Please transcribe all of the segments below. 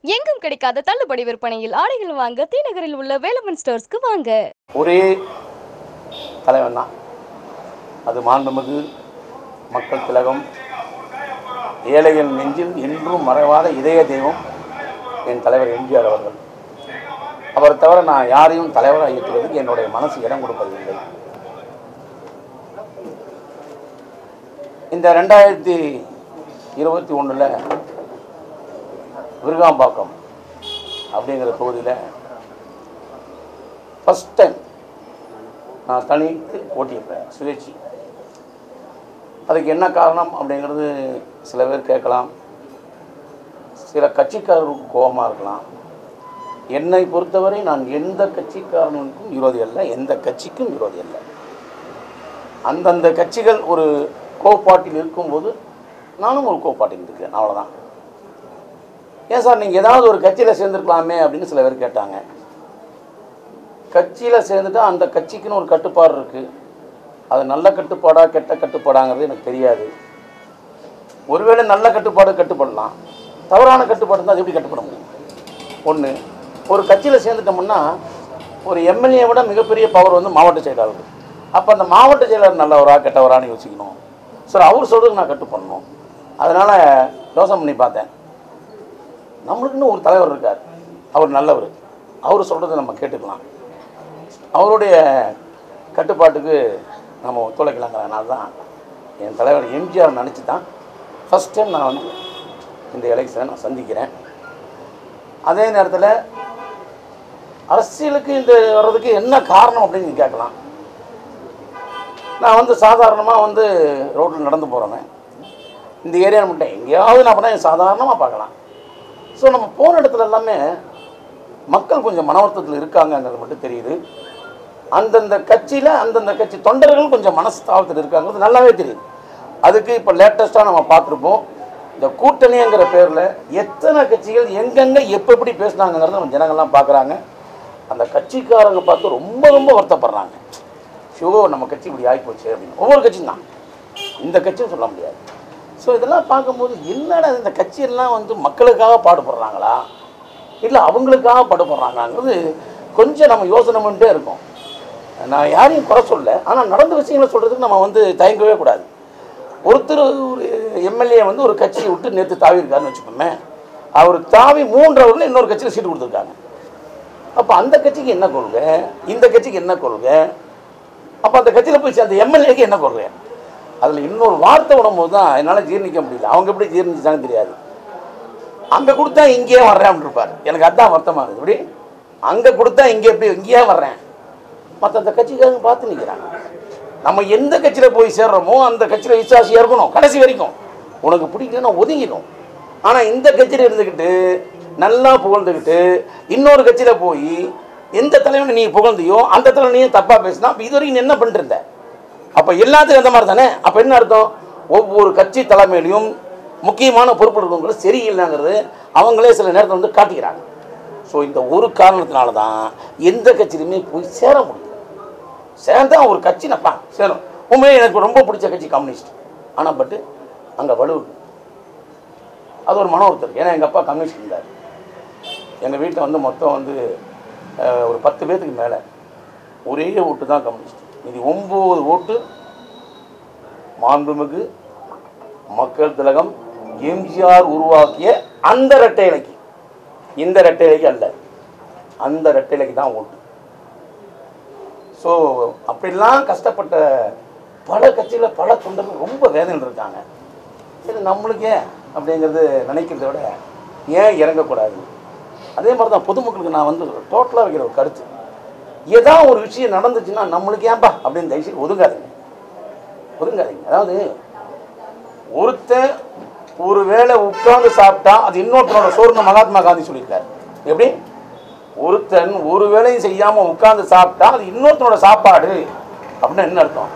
எங்கும் கிடைக்காத தள்ளுபடி விற்பனையில் ஆடைகள் வாங்க தீநகரில் உள்ள வேலவன் ஸ்டோர்ஸ்க்கு வாங்க ஒரே தலைவன் தான் அது மாண்புமிகு மக்கள் திலகம் ஏழைகள் நெஞ்சில் என்றும் மறைவாத இதய தெய்வம் என் தலைவர் எம்ஜிஆர் அவர்கள் அவரை தவிர நான் யாரையும் தலைவராக ஏற்றுவதற்கு என்னுடைய மனசு இடம் கொடுப்பதில்லை இந்த ரெண்டாயிரத்தி இருபத்தி ஒன்றில் விருகாம்பாக்கம் அப்படிங்கிற தொகுதியில் ஃபஸ்ட் டைம் நான் தனித்து போட்டியிருப்பேன் சுயேட்சி அதுக்கு என்ன காரணம் அப்படிங்கிறது சில பேர் கேட்கலாம் சில கட்சிக்காரர்களுக்கு கோபமாக இருக்கலாம் என்னை பொறுத்தவரை நான் எந்த கட்சிக்காரனுக்கும் விரோதி அல்ல எந்த கட்சிக்கும் விரோதி அல்ல அந்தந்த கட்சிகள் ஒரு கோட்பாட்டில் இருக்கும்போது நானும் ஒரு கோட்பாட்டில் இருக்கேன் அவ்வளோதான் ஏன் சார் நீங்கள் ஏதாவது ஒரு கட்சியில் சேர்ந்துருக்கலாமே அப்படின்னு சில பேர் கேட்டாங்க கட்சியில் சேர்ந்துட்டா அந்த கட்சிக்குன்னு ஒரு கட்டுப்பாடு இருக்குது அது நல்ல கட்டுப்பாடா கெட்ட கட்டுப்பாடாங்கிறது எனக்கு தெரியாது ஒருவேளை நல்ல கட்டுப்பாடு கட்டுப்படலாம் தவறான கட்டுப்பாடு இருந்தால் அது எப்படி கட்டுப்பட முடியும் ஒன்று ஒரு கட்சியில் சேர்ந்துட்டோம்னா ஒரு எம்எல்ஏ விட மிகப்பெரிய பவர் வந்து மாவட்ட செயலாளர் அப்போ அந்த மாவட்ட செயலாளர் நல்லவரா கெட்டவரான்னு யோசிக்கணும் சார் அவர் சொல்கிறதுக்கு நான் கட்டுப்படணும் அதனால் யோசனை பண்ணி பார்த்தேன் நம்மளுக்குன்னு ஒரு தலைவர் இருக்கார் அவர் நல்லவர் அவர் சொல்கிறத நம்ம கேட்டுக்கலாம் அவருடைய கட்டுப்பாட்டுக்கு நம்ம ஒத்துழைக்கலாங்கிறனால தான் என் தலைவர் எம்ஜிஆர் நினச்சி தான் ஃபஸ்ட் டைம் நான் வந்து இந்த எலெக்ஷனை நான் சந்திக்கிறேன் அதே நேரத்தில் அரசியலுக்கு இந்த வர்றதுக்கு என்ன காரணம் அப்படின்னு நீங்க கேட்கலாம் நான் வந்து சாதாரணமாக வந்து ரோட்டில் நடந்து போகிறவன் இந்த ஏரியா மட்டும் எங்கேயாவது நான் பண்ணால் சாதாரணமாக பார்க்கலாம் ஸோ நம்ம போன இடத்துல எல்லாமே மக்கள் கொஞ்சம் மன வருத்தத்தில் இருக்காங்கங்கிறது மட்டும் தெரியுது அந்தந்த கட்சியில் அந்தந்த கட்சி தொண்டர்கள் கொஞ்சம் மனஸ்தாபத்தில் இருக்காங்கிறது நல்லாவே தெரியுது அதுக்கு இப்போ லேட்டஸ்ட்டாக நம்ம பார்த்துருப்போம் இந்த கூட்டணிங்கிற பேரில் எத்தனை கட்சிகள் எங்கெங்கே எப்போ எப்படி பேசுனாங்கிறத நம்ம ஜனங்கள்லாம் பார்க்குறாங்க அந்த கட்சிக்காரங்க பார்த்து ரொம்ப ரொம்ப வருத்தப்படுறாங்க ஷோ நம்ம கட்சி இப்படி ஆகிப்போச்சு அப்படின்னு ஒவ்வொரு கட்சியும் தான் இந்த கட்சியும் சொல்ல முடியாது ஸோ இதெல்லாம் பார்க்கும்போது என்னடா இந்த கட்சியெல்லாம் வந்து மக்களுக்காக பாடுபடுறாங்களா இல்லை அவங்களுக்காக பாடுபடுறாங்களாங்கிறது கொஞ்சம் நம்ம யோசனை பண்ணிட்டே இருக்கோம் நான் யாரையும் குறை சொல்ல ஆனால் நடந்த விஷயங்களை சொல்கிறதுக்கு நம்ம வந்து தயங்கவே கூடாது ஒருத்தர் ஒரு எம்எல்ஏ வந்து ஒரு கட்சியை விட்டு நேற்று தாவி இருக்காருன்னு வச்சுக்கோமே அவர் தாவி மூன்றவர்கள் இன்னொரு கட்சியில் சீட்டு கொடுத்துருக்காங்க அப்போ அந்த கட்சிக்கு என்ன கொள்கை இந்த கட்சிக்கு என்ன கொள்கை அப்போ அந்த கட்சியில் போய் சேர்ந்த எம்எல்ஏக்கு என்ன கொள்கை அதில் இன்னொரு வார்த்தை விடும்போது தான் என்னால் ஜீர்ணிக்க முடியல அவங்க எப்படி ஜீர்ணிச்சாங்கன்னு தெரியாது அங்கே கொடுத்தா இங்கேயே வர்றேன் அப்படின்னு இருப்பார் எனக்கு அதான் வருத்தமாக இருக்குது இப்படி அங்கே கொடுத்தா இங்கே எப்படி இங்கேயே வர்றேன் மற்ற அந்த கட்சிக்காரங்க பார்த்து நிற்கிறாங்க நம்ம எந்த கட்சியில் போய் சேர்றோமோ அந்த கட்சியில் விசுவாசியாக இருக்கணும் கடைசி வரைக்கும் உனக்கு பிடிக்கலன்னா ஒதுங்கிடும் ஆனால் இந்த கட்சியில் இருந்துக்கிட்டு நல்லா புகழ்ந்துக்கிட்டு இன்னொரு கட்சியில் போய் எந்த தலைவனை நீ புகழ்ந்தியோ அந்த தலைவனை நீ தப்பாக பேசினா அப்போ இது வரைக்கும் நீ என்ன பண்ணிட்டு இருந்த அப்போ எல்லாத்துக்கும் அந்த மாதிரி தானே அப்போ என்ன அர்த்தம் ஒவ்வொரு கட்சி தலைமையிலையும் முக்கியமான பொறுப்பு இருக்கவங்களும் சரியில்லைங்கிறது அவங்களே சில நேரத்தில் வந்து காட்டிக்கிறாங்க ஸோ இந்த ஒரு காரணத்தினால தான் எந்த கட்சியிலுமே போய் சேர முடியும் சேர்ந்தா ஒரு கட்சி நப்பா சேரும் உண்மையிலே எனக்கு ரொம்ப பிடிச்ச கட்சி கம்யூனிஸ்ட் ஆனால் பட்டு அங்கே வலுவு அது ஒரு மன ஒருத்தர் ஏன்னா எங்கள் அப்பா கம்யூனிஸ்ட் இருந்தார் எங்கள் வீட்டில் வந்து மொத்தம் வந்து அஹ், ஒரு பத்து பேர்த்துக்கு மேலே ஒரே ஓட்டு தான் கம்யூனிஸ்ட் இது ஒம்பது ஓட்டு மாண்புமிகு மக்கள் திலகம் எம்ஜிஆர் உருவாக்கிய அந்த இரட்டை இலைக்கு இந்த இரட்டை இலைக்கு அல்ல அந்த இரட்டை இலைக்கு தான் ஓட்டு ஸோ அப்படிலாம் கஷ்டப்பட்ட பல கட்சியில் பல தொண்டர்கள் ரொம்ப வேதனையில் இருக்காங்க இது நம்மளுக்கு ஏன் அப்படிங்கிறது நினைக்கிறத விட ஏன் இறங்கக்கூடாது அதே மாதிரி தான் பொதுமக்களுக்கு நான் வந்து டோட்டலாக வைக்கிற ஒரு கருத்து ஏதாவது ஒரு விஷயம் நடந்துச்சுன்னா நம்மளுக்கு ஏன்பா அப்படின்னு தயவுசெய்து ஒதுங்காதீங்க ஒதுங்காதீங்க அதாவது ஒருத்தன் ஒரு வேளை உட்கார்ந்து சாப்பிட்டா அது இன்னொருத்தனோட சோறுன்னு மகாத்மா காந்தி சொல்லியிருக்காரு எப்படி ஒருத்தன் ஒரு வேளையும் செய்யாம உட்கார்ந்து சாப்பிட்டா அது இன்னொருத்தனோட சாப்பாடு அப்படின்னு என்ன அர்த்தம்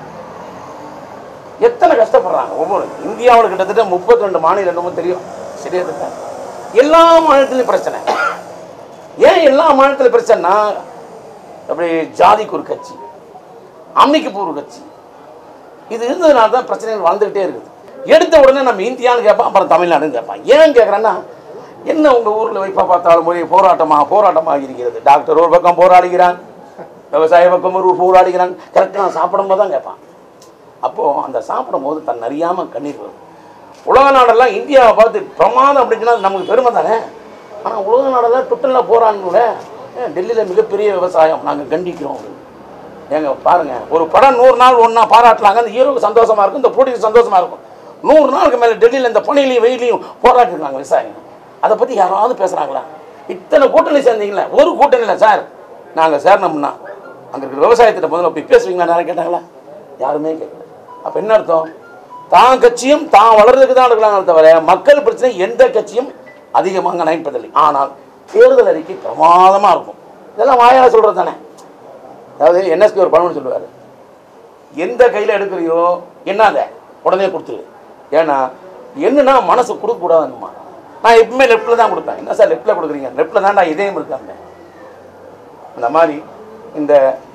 எத்தனை கஷ்டப்படுறாங்க ஒவ்வொரு இந்தியாவில் கிட்டத்தட்ட முப்பத்தி ரெண்டு மாநிலம் என்னமோ தெரியும் சரியா தெரியல. எல்லா மாநிலத்திலையும் பிரச்சனை ஏன் எல்லா மாநிலத்திலும் பிரச்சனைனா அப்படி ஜாதிக்கு ஒரு கட்சி அம்மிக்கு ஒரு கட்சி இது இருந்ததுனால தான் பிரச்சனைகள் வளர்ந்துக்கிட்டே இருக்குது எடுத்த உடனே நம்ம இந்தியான்னு கேட்பான் அப்புறம் தமிழ்நாடுன்னு கேட்பான் ஏன் கேட்குறேன்னா என்ன உங்கள் ஊரில் வைப்பா பார்த்தாலும் ஒரே போராட்டமாக போராட்டமாக இருக்கிறது டாக்டர் ஒரு பக்கம் போராடுகிறான் விவசாய பக்கம் ஒரு போராடுகிறான் கரெக்டாக நான் சாப்பிடும்போது தான் கேட்பான் அப்போது அந்த சாப்பிடும்போது தன் அறியாமல் கண்ணீர் வரும் உலக நாடெல்லாம் இந்தியாவை பார்த்து பிரமாதம் அப்படின்னு சொன்னா அது நமக்கு பெருமை தானே ஆனால் உலக நாடெல்லாம் டுட்டலில் போகிறான்ல டெல்லியில் மிகப்பெரிய விவசாயம் நாங்கள் கண்டிக்கிறோம் ஏங்க பாருங்க ஒரு படம் நூறு நாள் ஒன்றா பாராட்டலாங்க அந்த ஹீரோக்கு சந்தோஷமா இருக்கும் இந்த போட்டிக்கு சந்தோஷமா இருக்கும் நூறு நாளுக்கு மேலே டெல்லியில் இந்த பனிலையும் வெயிலையும் போராட்டிருக்காங்க விவசாயிங்க அதை பற்றி யாராவது பேசுகிறாங்களா இத்தனை கூட்டணி சேர்ந்தீங்களே ஒரு கூட்டணி இல்லை சார் நாங்கள் சேரணும்னா அங்கே இருக்கிற விவசாயத்திட்ட முதல்ல போய் பேசுவீங்களா யாரும் கேட்டாங்களா யாருமே கேட்கல அப்போ என்ன அர்த்தம் தான் கட்சியும் தான் வளர்றதுக்கு தான் எடுக்கலாங்களே தவிர மக்கள் பிரச்சனை எந்த கட்சியும் அதிகமாக நினைப்பதில்லை ஆனால் தேர்தல் அறிக்கை பிரமாதமாக இருக்கும் இதெல்லாம் வாயால் சொல்கிறது தானே அதாவது என்எஸ்கே ஒரு பழமொழி சொல்லுவார் எந்த கையில் எடுக்கிறியோ என்னங்க உடனே கொடுத்துரு ஏன்னா என்னன்னா மனசு கொடுக்கக்கூடாதுன்னுமா நான் எப்பவுமே லெஃப்ட்டில் தான் கொடுப்பேன் என்ன சார் லெஃப்ட்டில் கொடுக்குறீங்க லெஃப்ட்டில் தான் நான் இதயம் இருக்காங்க அந்த மாதிரி இந்த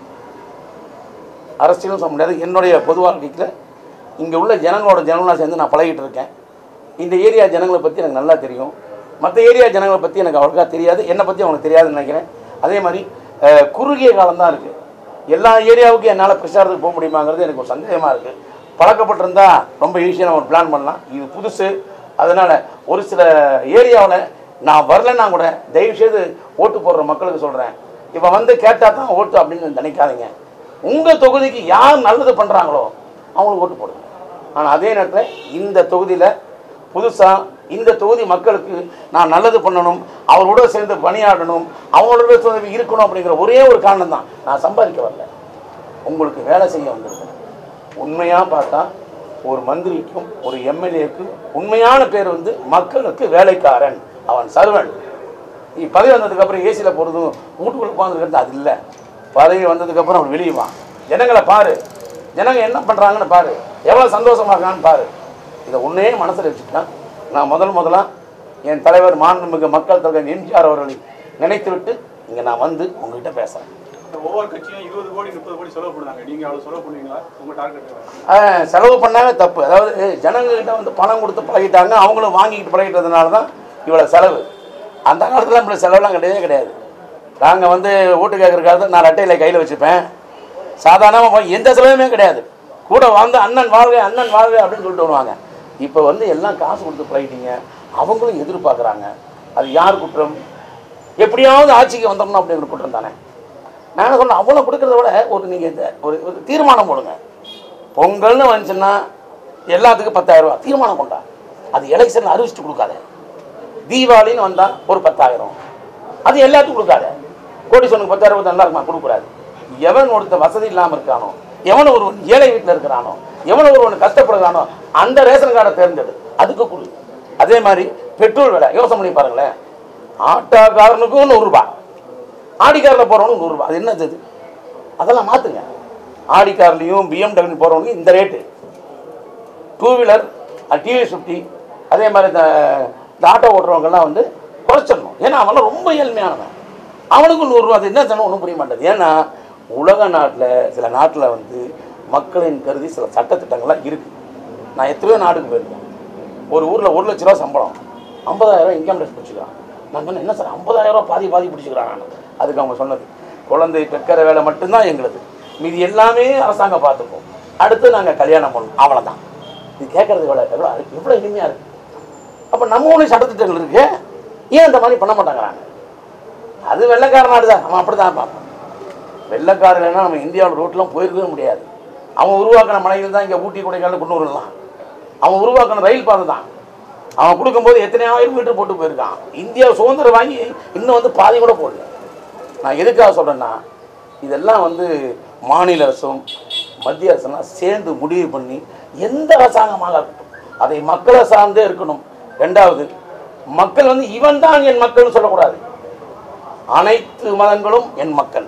அரசியலும் சொல்ல முடியாது என்னுடைய பொது வாழ்க்கையில் இங்கே உள்ள ஜனங்களோட ஜனங்களாக சேர்ந்து நான் பழகிட்டு இருக்கேன் இந்த ஏரியா ஜனங்களை பற்றி எனக்கு நல்லா தெரியும் மற்ற ஏரியா ஜனங்களை பற்றி எனக்கு அவ்வளோக்கா தெரியாது என்னை பற்றி அவங்களுக்கு தெரியாதுன்னு நினைக்கிறேன் அதே மாதிரி அஹ், குறுகிய காலம் தான் இருக்குது எல்லா ஏரியாவுக்கும் என்னால் பிரச்சாரத்துக்கு போக முடியுமாங்கிறது எனக்கு ஒரு சந்தேகமாக இருக்குது பழக்கப்பட்டிருந்தா ரொம்ப ஈஸியாக நம்ம ஒரு பிளான் பண்ணலாம் இது புதுசு அதனால் ஒரு சில ஏரியாவில் நான் வரலைன்னா கூட தயவுசெய்து ஓட்டு போடுற மக்களுக்கு சொல்கிறேன் இப்போ வந்து கேட்டால் தான் ஓட்டு அப்படின்னு நினைக்காதீங்க உங்கள் தொகுதிக்கு யார் நல்லது பண்ணுறாங்களோ அவங்களுக்கு ஓட்டு போடுங்க ஆனால் அதே நேரத்தில் இந்த தொகுதியில் புதுசாக இந்த தொகுதி மக்களுக்கு நான் நல்லது பண்ணணும் அவரோட சேர்ந்து பணியாடணும் அவங்களோட சேர்ந்து இருக்கணும் அப்படிங்கிற ஒரே ஒரு காரணம் தான் நான் சம்பாதிக்க வரல உங்களுக்கு வேலை செய்ய வந்திருக்கேன் உண்மையாக பார்த்தா ஒரு மந்திரிக்கும் ஒரு எம்எல்ஏக்கும் உண்மையான பேர் வந்து மக்களுக்கு வேலைக்காரன் அவன் சர்வன் நீ பதவி வந்ததுக்கு அப்புறம் ஏசியில் போகிறதும் வீட்டுக்குள்ள உட்காந்துருக்கிறது அது இல்லை பதவி வந்ததுக்கு அப்புறம் அவன் வெளியே வா ஜனங்களை பாரு ஜனங்க என்ன பண்ணுறாங்கன்னு பாரு எவ்வளோ சந்தோஷமா இருக்கான்னு பாரு இதை ஒன்றே மனசில் வச்சுக்கிட்டா நான் முதல் முதலாக என் தலைவர் மாண்புமிகு மக்கள் தலைவர் எம்ஜிஆர் அவர்களை நினைத்து விட்டு இங்கே நான் வந்து உங்ககிட்ட பேசுகிறேன் இந்த ஒவ்வொரு கட்சியும் இருபது கோடி முப்பது கோடி செலவு பண்ணுறாங்க நீங்க அவ்வளவு செலவு பண்ணுவீங்களா உங்க டார்கெட் ஆஹ் செலவு பண்ணாவே தப்பு அதாவது ஜனங்ககிட்ட வந்து பணம் கொடுத்து பழகிட்டாங்க அவங்களும் வாங்கிக்கிட்டு பழகிட்டதுனால தான் இவ்வளோ செலவு அந்த காலத்தில் நம்மள செலவுலாம் கிடையவே கிடையாது நாங்கள் வந்து ஓட்டு கேட்குற காலத்தில் நான் ரெட்டையில் கையில் வச்சுப்பேன் சாதாரணமாக எந்த செலவுமே கிடையாது கூட வந்து அண்ணன் வாழ்க அண்ணன் வாழ்க அப்படின்னு சொல்லிட்டு வருவாங்க இப்போ வந்து எல்லாம் காசு கொடுத்து பழகிட்டீங்க அவங்களும் எதிர்பார்க்குறாங்க அது யார் குற்றம் எப்படியாவது ஆட்சிக்கு வந்துடணும் அப்படிங்கிற குற்றம் தானே நான் என்ன சொன்னேன் அவ்வளோ கொடுக்கறத விட ஒரு நீங்கள் இந்த ஒரு ஒரு தீர்மானம் போடுங்க பொங்கல்னு வந்துச்சுன்னா எல்லாத்துக்கும் பத்தாயிரம் ரூபா தீர்மானம் கொண்டா அது எலெக்ஷன் அறிவிச்சுட்டு கொடுக்காத தீபாவளின்னு வந்தால் ஒரு பத்தாயிரம் அது எல்லாத்துக்கும் கொடுக்காத கோடீஸ்வரனுக்கு பத்தாயிரம் ரூபாய் நல்லா இருக்குமா கொடுக்கூடாது எவன் ஒருத்த வசதி இல்லாமல் இருக்கானோ எவன் ஒருவன் ஏழை வீட்டில் இருக்கிறானோ எவன் ஒருவன் கஷ்டப்படுறானோ அந்த ரேஷன் கார்டை தேர்ந்தெடு அதுக்கு கொடு அதே மாதிரி பெட்ரோல் விலை யோசனை பண்ணி பாருங்களேன் ஆட்டோக்காரனுக்கும் நூறுரூபா ஆடிக்காரில் போகிறவனுக்கு நூறுரூபா அது என்னது இது அதெல்லாம் மாற்றுங்க ஆடிக்கார்லேயும் பிஎம்டபிள்யூ போகிறவங்க இந்த rate two wheeler TVS fifty அதே மாதிரி இந்த இந்த ஆட்டோ ஓட்டுறவங்கெல்லாம் வந்து குறைச்சிடணும் ஏன்னா அவன்லாம் ரொம்ப ஏழ்மையானவன் அவனுக்கும் நூறுரூவா அது என்ன தானே ஒன்றும் புரிய மாட்டேது ஏன்னா உலக நாட்டில் சில நாட்டில் வந்து மக்களின் கருதி சில சட்டத்திட்டங்கள்லாம் இருக்குது நான் எத்தனையோ நாடுக்கு போயிருக்கேன் ஒரு ஊரில் ஒரு லட்ச ரூபா சம்பளம் ஐம்பதாயிரம் இன்கம் டேக்ஸ் பிடிச்சிக்கிறான் நான் சொன்னேன் என்ன சார் ஐம்பதாயிரம் ரூபா பாதி பாதி பிடிச்சிக்கிறான் நான் அதுக்கு அவங்க சொன்னது குழந்தை பெக்கிற வேலை மட்டும்தான் எங்களுது மீதி எல்லாமே அரசாங்கம் பார்த்துக்கும் அடுத்து நாங்கள் கல்யாணம் பண்ணணும் அவ்வளோதான் இது கேட்கறது எவ்வளோ எவ்வளோ எவ்வளோ இனிமையாக இருக்குது அப்போ நம்ம ஒன்று சட்டத்திட்டங்கள் இருக்கு ஏன் இந்த மாதிரி பண்ண மாட்டேங்கிறாங்க அது வெள்ளைக்கார நாடு தான் அவன் அப்படி தான் பார்ப்பான் வெள்ளைக்கார இல்லைன்னா நம்ம இந்தியாவோட ரோட்லாம் போயிருக்கவே முடியாது அவன் உருவாக்கின மலைகள் தான் இங்கே ஊட்டி கொடைக்கானல் கொண்டு வரலாம் அவன் உருவாக்கின ரயில் பாதை தான் அவன் கொடுக்கும்போது எத்தனை ஆயிரம் மீட்டர் போட்டு போயிருக்கான் இந்தியா சுதந்திரம் வாங்கி இன்னும் வந்து பாதி கூட போடல நான் எதுக்காக சொல்கிறேன்னா இதெல்லாம் வந்து மாநில அரசும் மத்திய அரசுலாம் சேர்ந்து முடிவு பண்ணி எந்த அரசாங்கமாக இருக்கட்டும் அதை மக்களை சார்ந்தே இருக்கணும் ரெண்டாவது மக்கள் வந்து இவன் தான் என் மக்கள்னு சொல்லக்கூடாது அனைத்து மதங்களும் என் மக்கள்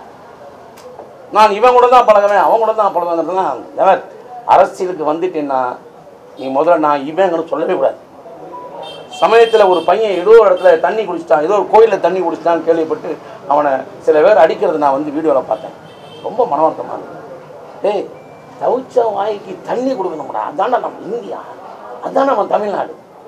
நான் இவன் கூட தான் பழகுவேன் அவன் கூட தான் பழகுவேன் நெவர் அரசியலுக்கு வந்துட்டேன்னா நீ முதல்ல நான் இவங்கன்னு சொல்லவே கூடாது சமயத்தில் ஒரு பையன் ஏதோ ஒரு இடத்துல தண்ணி குடிச்சிட்டான் ஏதோ ஒரு கோயிலில் தண்ணி குடிச்சிட்டான்னு கேள்விப்பட்டு அவனை சில பேர் அடிக்கிறது நான் வந்து வீடியோவில் பார்த்தேன் ரொம்ப மனவர்த்தமாக இருந்தது டேய் தவிச்ச வாய்க்கு தண்ணி கொடுக்கணும்டா அதான்டா நம்ம இந்தியா அதான் நம்ம தமிழ்நாடு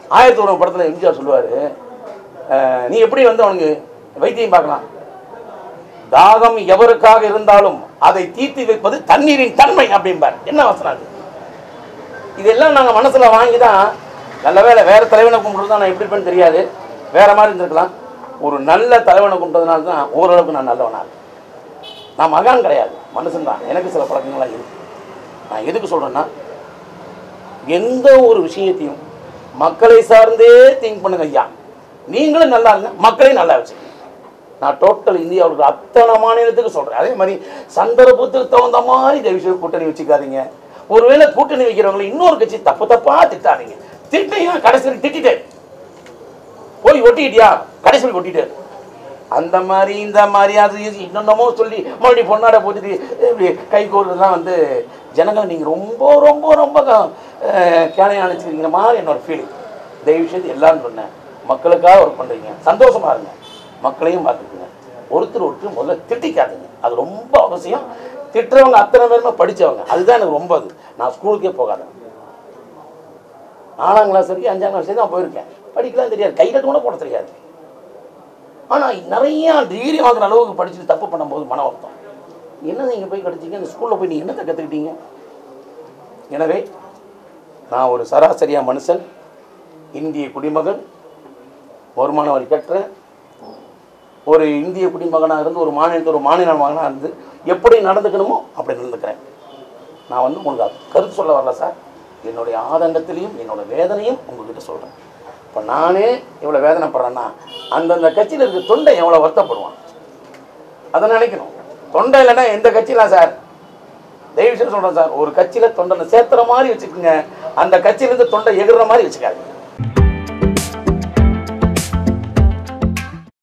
ஆயிரத்தி ஒரு படத்தில் எம்ஜிஆர் சொல்லுவார் நீ எப்படி வந்து அவனுக்கு வைத்தியம் பார்க்கலாம் தாகம் எவருக்காக இருந்தாலும் அதை தீர்த்து வைப்பது தண்ணீரின் தன்மை அப்படிம்பார் என்ன வசனம் அது இதெல்லாம் நாங்கள் மனசில் வாங்கி தான் நல்ல வேளை வேறு தலைவனை கும்பிட்றது தான் நான் எப்படி இருப்பேன்னு தெரியாது வேற மாதிரி இருந்திருக்கலாம் ஒரு நல்ல தலைவனை கும்பிட்டதுனால தான் ஓரளவுக்கு நான் நல்லவனா இருக்கேன். நான் மகான் கிடையாது மனுஷன் தான் எனக்கு சில பழக்கங்கள்லாம் இருக்கு நான் எதுக்கு சொல்கிறேன்னா எந்த ஒரு விஷயத்தையும் மக்களை சார்ந்தே திங்க் பண்ணுங்க ஐயா நீங்களும் நல்லா இருங்க மக்களையும் நல்லா வச்சுக்கோங்க நான் டோட்டல் இந்தியாவில் இருக்கிற அத்தனை மாநிலத்துக்கு சொல்கிறேன் அதே மாதிரி சந்தர்ப்பத்துக்கு தகுந்த மாதிரி இந்த விஷயம் கூட்டணி வச்சுக்காதீங்க ஒருவேளை கூட்டணி வைக்கிறவங்களை இன்னொரு கட்சி தப்பு தப்பாக திட்டாதீங்க திட்டினா கடைசியில் திட்டிட்டேன் போய் ஒட்டிக்கிட்டியா கடைசியில் ஒட்டிட்டாரு அந்த மாதிரி இந்த மாதிரி அது இது இன்னொன்னமோ சொல்லி மறுபடியும் பொன்னாட போட்டுட்டு இப்படி கை கோர்றதுலாம் வந்து ஜனங்கள் நீங்கள் ரொம்ப ரொம்ப ரொம்ப கேனையாக அனுப்பிச்சிருக்கிற மாதிரி என்னோட ஃபீலிங் தயவு செய்து எல்லாரும் சொன்னேன் மக்களுக்காக ஒர்க் பண்ணுறீங்க சந்தோஷமா இருங்க மக்களையும் பார்த்துக்குங்க ஒருத்தர் ஒருத்தர் முதல்ல திட்டிக்காதீங்க அது ரொம்ப அவசியம் திட்டுறவங்க அத்தனை பேருமே படித்தவங்க அதுதான் எனக்கு ரொம்ப அது நான் ஸ்கூலுக்கே போகாதேன் நாலாம் கிளாஸ் வரைக்கும் அஞ்சாம் கிளாஸ் வரைக்கும் நான் போயிருக்கேன் படிக்கலாம் தெரியாது கையில் கூட போட தெரியாது ஆனால் நிறையா டிகிரி வாங்குற அளவுக்கு படிச்சுட்டு தப்பு பண்ணும்போது மன வருத்தம் என்ன நீங்கள் போய் கிடைச்சிங்க அந்த ஸ்கூலில் போய் நீங்கள் என்னத்தை கற்றுக்கிட்டீங்க எனவே நான் ஒரு சராசரியா மனுஷன் இந்திய குடிமகன் வருமான வரி கட்டுறேன் ஒரு இந்திய குடிமகனாக இருந்து ஒரு மாநிலத்தில் ஒரு மாநில மகனாக இருந்து எப்படி நடந்துக்கணுமோ அப்படி நடந்துக்கிறேன் நான் வந்து உங்களுக்கு அது கருத்து சொல்ல வரல சார் என்னுடைய ஆதங்கத்திலையும் என்னோட வேதனையும் உங்ககிட்ட சொல்கிறேன் இப்போ நானே இவ்வளோ வேதனைப்படுறேன்னா அந்தந்த கட்சியில் இருக்க தொண்டை எவ்வளோ வருத்தப்படுவான் அதை நினைக்கணும் தொண்டை இல்லைன்னா எந்த கட்சியிலாம் சார் தயவு செய்து சொல்கிறேன் சார் ஒரு கட்சியில் தொண்டனை சேர்த்துற மாதிரி வச்சுக்கோங்க அந்த கட்சியிலேருந்து தொண்டை எகுற மாதிரி வச்சுக்காதீங்க